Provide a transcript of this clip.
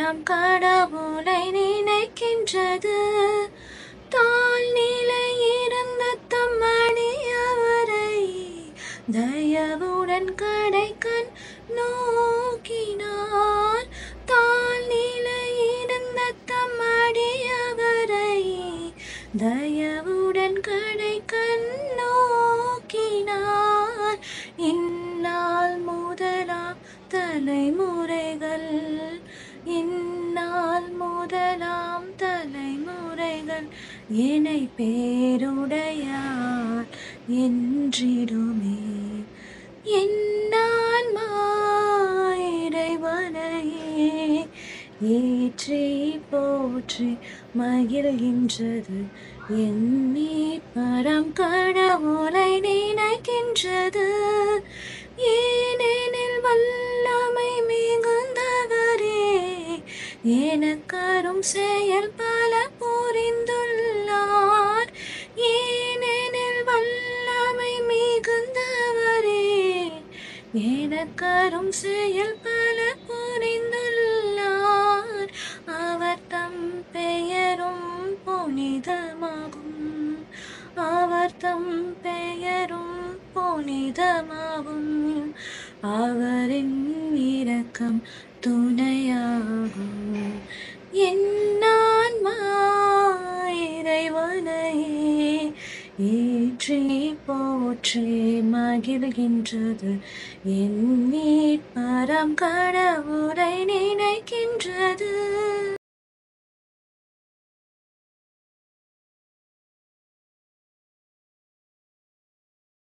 பரம் கடவுளை நினைக்கின்றது தாழ் நிலை இருந்த தம்மணியவரை தயவுடன் கடைக்கண் நோக்கினார் தாழ் நிலை இருந்த தம்மடியவரை தயவுடன் கடைக்கண் நோக்கினார் இந்நாள் முதலாம் தலைமுறைகள் இந்நாள் முதலாம் தலைமுறைகள் என்னை பேருடையார் என்றிடுமே என்னான்மா இறைவனையே ஏற்றி போற்றி மகிழ்கின்றது எண்ணி பரம் கடவுளை நினைக்கின்றது ஏனெனில் வல்லமை மிகுந்தவரே எனக்கரும் செயல் பல புரிந்துள்ளார் ஏனெனில் வல்லமை மிகுந்தவரே எனக்கரும் செயல் பல புரிந்துள்ளார் அவர் தம் பெயரும் புனிதமாகும் அவர் தம் பெயரும் புனிதமாகும் அவரின் இரக்கம் துணையாகும் என்னான்மா இறைவனையே ஏற்றி போற்றி மகிழ்கின்றது என் பரம் கடவுளை நினைக்கின்றது